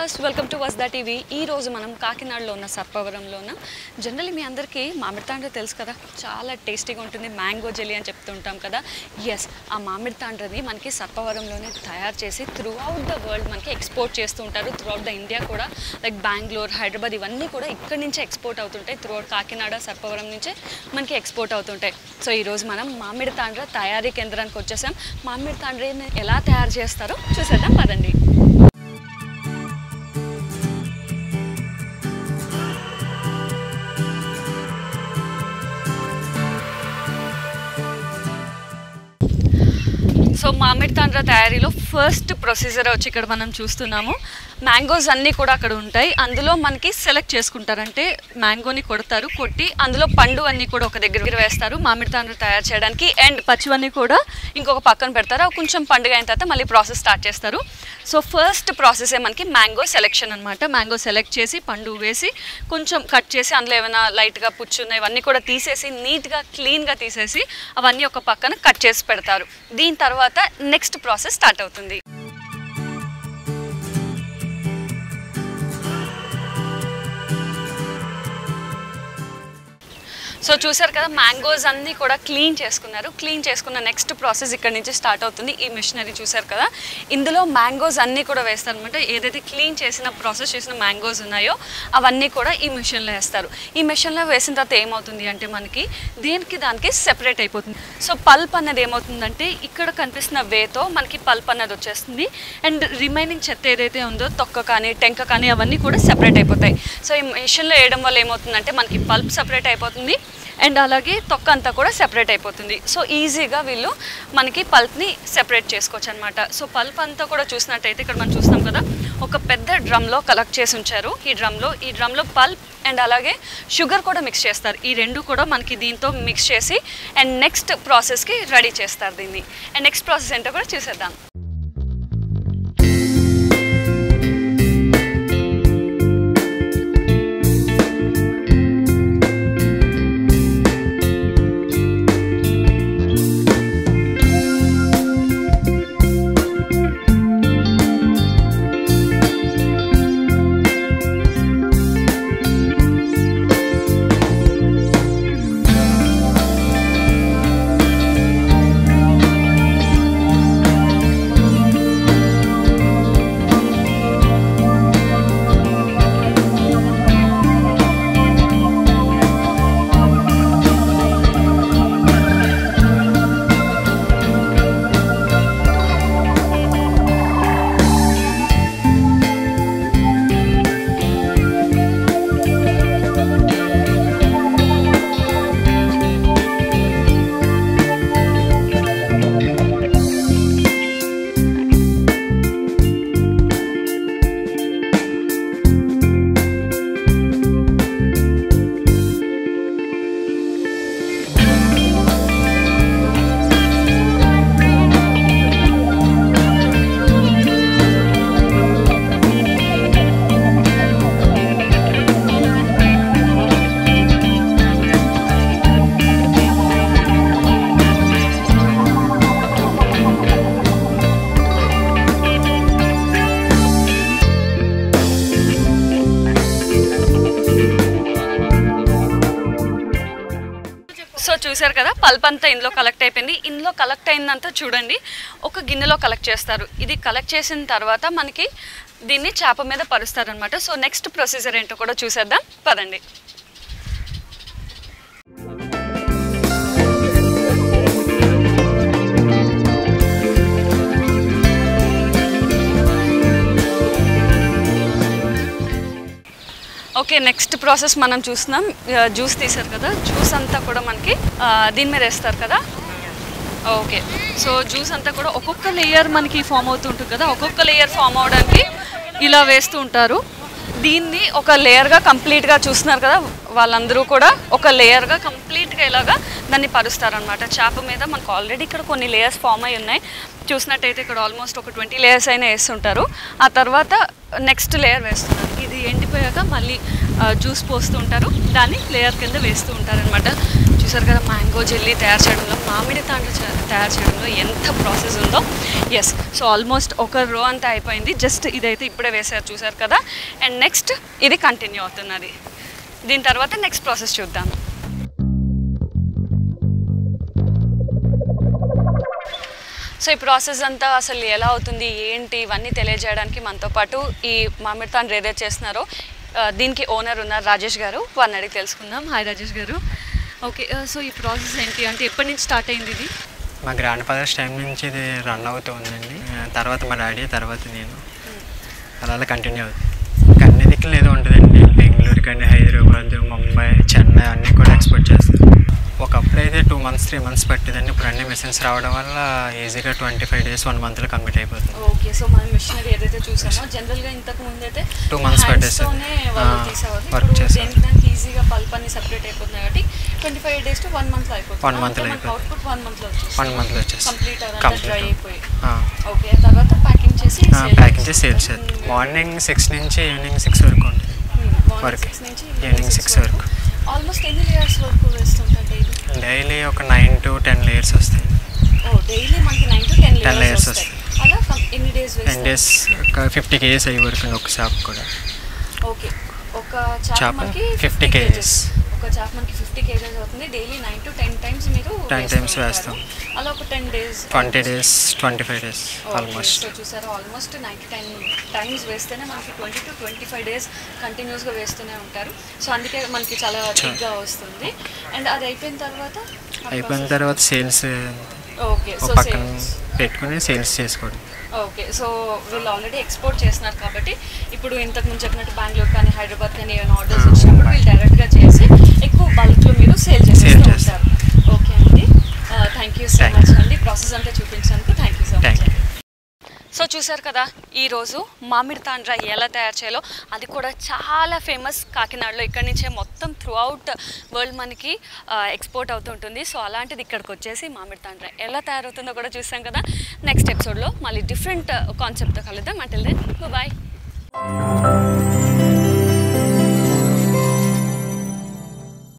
Viewers welcome to వస్దా TV ఈ రోజు మనం కాకినాడలో ఉన్న సర్పవరంలో ఉన్న జనరల్లీ మీ అందరికీ మామిడి తాండ్ర తెలుసు కదా చాలా టేస్టీగా ఉంటుంది మ్యాంగో జెల్లీ అని చెప్తుంటాం కదా ఎస్ ఆ మామిడి తాండ్రని మనకి సర్పవరంలోనే తయారు చేసి త్రూ అవుట్ ద వరల్డ్ మనకి ఎక్స్పోర్ట్ చేస్తూ ఉంటారు త్రూ అవుట్ ద ఇండియా కూడా లైక్ బెంగళూరు హైదరాబాద్ ఇవన్నీ కూడా ఇక్కడి నుంచే ఎక్స్పోర్ట్ అవుతుంటాయి త్రూ అవుట్ కాకినాడ సర్పవరం నుంచే మనకి ఎక్స్పోర్ట్ అవుతుంటాయి సో ఈరోజు మనం మామిడి తాండ్ర తయారీ కేంద్రానికి వచ్చేసాం మామిడి తాండ్రని ఎలా తయారు చేస్తారో చూసేద్దాం పదండి సో మామిడి తాండ్ర తయారీలో ఫస్ట్ ప్రొసీజర్ వచ్చి ఇక్కడ మనం చూస్తున్నాము మ్యాంగోస్ అన్నీ కూడా అక్కడ ఉంటాయి అందులో మనకి సెలెక్ట్ చేసుకుంటారంటే మ్యాంగోని కొడతారు కొట్టి అందులో పండు అన్నీ కూడా ఒక దగ్గర వేస్తారు మామిడి తాండ్ర తయారు చేయడానికి అండ్ పచ్చివన్నీ కూడా ఇంకొక పక్కన పెడతారు అవి కొంచెం పండుగ అయిన తర్వాత మళ్ళీ ప్రాసెస్ స్టార్ట్ చేస్తారు సో ఫస్ట్ ప్రాసెసే మనకి మ్యాంగో సెలెక్షన్ అనమాట మ్యాంగో సెలెక్ట్ చేసి పండు వేసి కొంచెం కట్ చేసి అందులో ఏమైనా లైట్గా పుచ్చున్నాయి ఇవన్నీ కూడా తీసేసి నీట్గా క్లీన్గా తీసేసి అవన్నీ ఒక పక్కన కట్ చేసి పెడతారు దీని తర్వాత నెక్స్ట్ ప్రాసెస్ స్టార్ట్ అవుతుంది సో చూసారు కదా మ్యాంగోస్ అన్నీ కూడా క్లీన్ చేసుకున్నారు క్లీన్ చేసుకున్న నెక్స్ట్ ప్రాసెస్ ఇక్కడ నుంచి స్టార్ట్ అవుతుంది ఈ మిషనరీ చూసారు కదా ఇందులో మ్యాంగోస్ అన్నీ కూడా వేస్తారు అనమాట ఏదైతే క్లీన్ చేసిన ప్రాసెస్ చేసిన మ్యాంగోస్ ఉన్నాయో అవన్నీ కూడా ఈ మిషన్లో వేస్తారు ఈ మిషన్లో వేసిన తర్వాత ఏమవుతుంది అంటే మనకి దేనికి దానికి సెపరేట్ అయిపోతుంది సో పల్ప్ అన్నది ఏమవుతుందంటే ఇక్కడ కనిపిస్తున్న వేతో మనకి పల్ప్ అన్నది వచ్చేస్తుంది అండ్ రిమైనింగ్ చెత్త ఏదైతే ఉందో తొక్క కానీ టెంక కానీ అవన్నీ కూడా సెపరేట్ అయిపోతాయి సో ఈ మిషన్లో వేయడం వల్ల ఏమవుతుందంటే మనకి పల్ప్ సెపరేట్ అయిపోతుంది అండ్ అలాగే తొక్క అంతా కూడా సెపరేట్ అయిపోతుంది సో ఈజీగా వీళ్ళు మనకి పల్ప్ని సెపరేట్ చేసుకోవచ్చు అనమాట సో పల్ప్ అంతా కూడా చూసినట్టయితే ఇక్కడ మనం చూస్తాం కదా ఒక పెద్ద డ్రమ్లో కలెక్ట్ చేసి ఉంచారు ఈ డ్రమ్లో ఈ డ్రమ్లో పల్ప్ అండ్ అలాగే షుగర్ కూడా మిక్స్ చేస్తారు ఈ రెండు కూడా మనకి దీంతో మిక్స్ చేసి అండ్ నెక్స్ట్ ప్రాసెస్కి రెడీ చేస్తారు దీన్ని అండ్ నెక్స్ట్ ప్రాసెస్ ఏంటో కూడా చూసేద్దాం సో చూసారు కదా పల్ప్ అంతా ఇందులో కలెక్ట్ అయిపోయింది ఇందులో కలెక్ట్ అయిందంతా చూడండి ఒక గిన్నెలో కలెక్ట్ చేస్తారు ఇది కలెక్ట్ చేసిన తర్వాత మనకి దీన్ని చేప మీద పరుస్తారనమాట సో నెక్స్ట్ ప్రొసీజర్ ఏంటో కూడా చూసేద్దాం పదండి ఓకే నెక్స్ట్ ప్రాసెస్ మనం చూస్తున్నాం జ్యూస్ తీసారు కదా జ్యూస్ అంతా కూడా మనకి ఆ, దీని మీద వేస్తారు కదా ఓకే సో జ్యూస్ అంతా కూడా ఒక్కొక్క లేయర్ మనకి ఫామ్ అవుతుంటుంది కదా ఒక్కొక్క లేయర్ ఫామ్ అవడానికి ఇలా వేస్తూ ఉంటారు దీన్ని ఒక లేయర్గా కంప్లీట్గా చూస్తున్నారు కదా వాళ్ళందరూ కూడా ఒక లేయర్గా కంప్లీట్గా ఇలాగా దాన్ని పరుస్తారనమాట చేప మీద మనకు ఆల్రెడీ ఇక్కడ కొన్ని లేయర్స్ ఫామ్ అయి ఉన్నాయి చూసినట్టయితే ఇక్కడ ఆల్మోస్ట్ ఒక ట్వంటీ లేయర్స్ అయినా వేస్తుంటారు ఆ తర్వాత నెక్స్ట్ లేయర్ వేస్తున్నారు ఇది ఎండిపోయాక మళ్ళీ జ్యూస్ పోస్తూ ఉంటారు దాన్ని లేయర్ కింద వేస్తూ ఉంటారు అనమాట చూసారు కదా మ్యాంగో జెల్లీ తయారు చేయడంలో మామిడి తాండ్ర చే- తయారు చేయడంలో ఎంత ప్రాసెస్ ఉందో ఎస్ సో ఆల్మోస్ట్ ఒక రో అంతా అయిపోయింది జస్ట్ ఇదైతే ఇప్పుడే వేసారు చూసారు కదా అండ్ నెక్స్ట్ ఇది కంటిన్యూ అవుతున్నది దీని తర్వాత నెక్స్ట్ ప్రాసెస్ చూద్దాం సో ఈ ప్రాసెస్ అంతా అసలు ఎలా అవుతుంది ఏంటి ఇవన్నీ తెలియజేయడానికి మనతో పాటు ఈ మామిడి తాండ్ర ఏదైతే చేస్తున్నారో ఆ, దీనికి ఓనర్ ఉన్నారు రాజేష్ గారు వారిని అడిగి తెలుసుకుందాం హాయ్ రాజేష్ గారు ఓకే సో ఈ ప్రాసెస్ ఏంటి అంటే ఎప్పటి నుంచి స్టార్ట్ అయింది ఇది మా గ్రాండ్ ఫాదర్స్ టైం నుంచి ఇది రన్ అవుతూ ఉందండి ఆ, తర్వాత మా డాడీ తర్వాత నేను అలా అలా కంటిన్యూ అవుతుంది ఇంకా అన్ని దిక్కులు ఏదో ఉంటుందండి బెంగళూరు కానీ హైదరాబాద్ ముంబై చెన్నై అన్నీ కూడా ఎక్స్పోర్ట్ చేస్తారు ఒకప్పుడు అయితే టూ మంత్స్ త్రీ మంత్స్ పట్టేదండి ఇప్పుడు అన్ని మెషిన్స్ రావడం వల్ల ఈజీగా ట్వంటీ ఫైవ్ డేస్ వన్ మంత్లో కంప్లీట్ అయిపోతుంది ఓకే సో మనం మిషనరీ ఏదైతే చూసామో జనరల్గా ఇంతకు ముందు అయితే Two months పట్టేస్తుంది. హ్యాండ్స్తోనే వాళ్ళు ఆ, తీసేవారు work ఇప్పుడు చేస్తారు. దేనికి దానికి ఈజీగా పల్ప్ అన్ని సెపరేట్ అయిపోతున్నాయి కాబట్టి twenty five days to one మంత్లో అయిపోతుంది One month లో అయిపోతుంది. అవుట్పుట్ వన్ మంత్లో వచ్చేస్తుంది వన్ మంత్లో వచ్చేస్తుంది కంప్లీట్ అదంతా Complete. డ్రై అయిపోయి ఆ, ఓకే తర్వాత ప్యాకింగ్ చేసి ఆ, ప్యాకింగ్ చేసి సేల్ చేస్తాం మార్నింగ్ సిక్స్ నుంచి ఈవినింగ్ సిక్స్ వరకు ఉంటుంది మార్నింగ్ Work. సిక్స్ నుంచి Evening six వరకు. ఆల్మోస్ట్ ఎన్ని లేయర్స్ వరకు వేస్తుంటారు డైలీ డైలీ ఒక నైన్ టు టెన్ లేయర్స్ వస్తాయి ఓ డైలీ మనకి nine to ten 10 layers layers వస్తాయి అలా కం- ఎన్ని డేస్ టెన్ వేస్తారు డేస్ ఒక ఫిఫ్టీ కేజీస్ అయ్యే వరకు ఉంది ఒక షాప్ కూడా ఓకే ఒక చాప్ చాప మనకి 50 ఫిఫ్టీ kgs. కేజెస్ ఒక చాప్ మనకి ఫిఫ్టీ కేజెస్ అవుతుంది daily nine to ten times మీరు 10 వేస్తూ times ఉంటారు. వేస్తాం. అలా ఒక ten days twenty days twenty five days almost so చూసారు almost nine to ten times వేస్తేనే మనకి twenty to twenty five days కంటిన్యూస్గా వేస్తూనే ఉంటారు సో అందుకే మనకి చాలా థిక్గా వస్తుంది అండ్ అది అయిపోయిన తర్వాత అయిపోయిన తర్వాత సేల్స్ ఓకే ఒక సో పక్కన సేల్స్ పెట్టుకుని సేల్స్ చేసుకోవడం ఓకే సో వీళ్ళు ఆల్రెడీ ఎక్స్పోర్ట్ చేస్తున్నారు కాబట్టి ఇప్పుడు ఇంతకు ముందు చెప్పినట్టు బెంగళూరు కానీ హైదరాబాద్ కానీ ఏమైనా ఆర్డర్స్ వచ్చినప్పుడు వీళ్ళు డైరెక్ట్గా చేసి ఎక్కువ బల్క్లో మీరు సేల్ చేసేస్తూ Sale ఉంటారు చేస్తాం. ఓకే అండి thank you so Thank much అండి ప్రాసెస్ అంతా చూపించినందుకు thank you so much Thank you. So చూసారు కదా ఈరోజు మామిడి తాండ్ర ఎలా తయారు చేయాలో అది కూడా చాలా ఫేమస్ కాకినాడలో ఇక్కడి నుంచే మొత్తం త్రూ అవుట్ వరల్డ్ మనకి ఎక్స్పోర్ట్ అవుతుంటుంది సో అలాంటిది ఇక్కడికి వచ్చేసి మామిడి తాండ్ర ఎలా తయారవుతుందో కూడా చూసాం కదా నెక్స్ట్ ఎపిసోడ్లో మళ్ళీ డిఫరెంట్ కాన్సెప్ట్తో కలుద్దాం అంటే బాయ్